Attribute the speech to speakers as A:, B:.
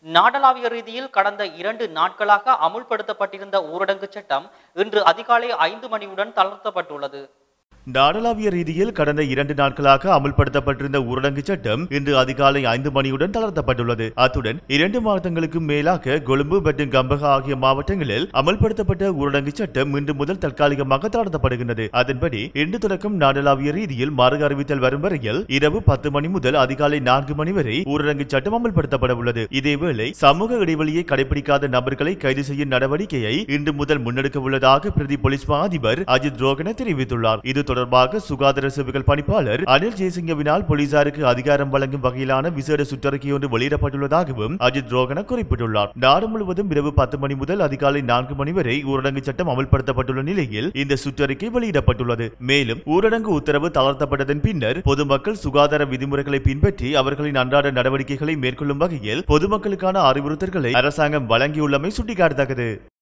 A: நாடளாவிய ரீதியில் கடந்த இரண்டு நாட்களாக அமுல்படுத்தப்பட்டிருந்த ஊரடங்கு சட்டம் இன்று அதிகாலை ஐந்து மணியுடன் தளர்த்தப்பட்டுள்ளது
B: நாடளாவிய ரீதியில் கடந்த இரண்டு நாட்களாக அமல்படுத்தப்பட்டிருந்த ஊரடங்கு சட்டம் இன்று அதிகாலை ஐந்து மணியுடன் தளர்த்தப்பட்டுள்ளது அத்துடன் இரண்டு மாதங்களுக்கு மேலாக கொழும்பு மற்றும் கம்பகா ஆகிய மாவட்டங்களில் அமல்படுத்தப்பட்ட ஊரடங்கு சட்டம் இன்று முதல் தற்காலிகமாக தளர்த்தப்படுகின்றது அதன்படி இன்று தொடக்கம் நாடளாவிய ரீதியில் மறு அறிவித்தல் வரும் வரையில் இரவு பத்து மணி முதல் அதிகாலை நான்கு மணி வரை ஊரடங்கு சட்டம் அமல்படுத்தப்பட உள்ளது இதேவேளை சமூக இடைவெளியை கடைபிடிக்காத நபர்களை கைது செய்யும் நடவடிக்கையை இன்று முதல் முன்னெடுக்க உள்ளதாக பிரதி போலீஸ் மா அதிபர் அஜித் ரோகன தெரிவித்துள்ளார் இது தொடர்பாக சுகாதார சேவைகள் பணிப்பாளர் அனில் ஜெயசிங்கவினால் போலீசாருக்கு அதிகாரம் வழங்கும் வகையிலான விசேட சுற்றறிக்கை ஒன்று வெளியிடப்பட்டுள்ளதாகவும் அஜித் ரோகன குறிப்பிட்டுள்ளார் நாடு முழுவதும் இரவு பத்து மணி முதல் அதிகாலை நான்கு மணி வரை ஊரடங்கு சட்டம் அமல்படுத்தப்பட்டுள்ள நிலையில் இந்த சுற்றறிக்கை வெளியிடப்பட்டுள்ளது மேலும் ஊரடங்கு உத்தரவு தளர்த்தப்பட்டதன் பின்னர் பொதுமக்கள் சுகாதார விதிமுறைகளை பின்பற்றி அவர்களின் அன்றாட நடவடிக்கைகளை மேற்கொள்ளும் வகையில் பொதுமக்களுக்கான அறிவுறுத்தல்களை அரசாங்கம் வழங்கியுள்ளமை சுட்டிக்காட்டத்தக்கது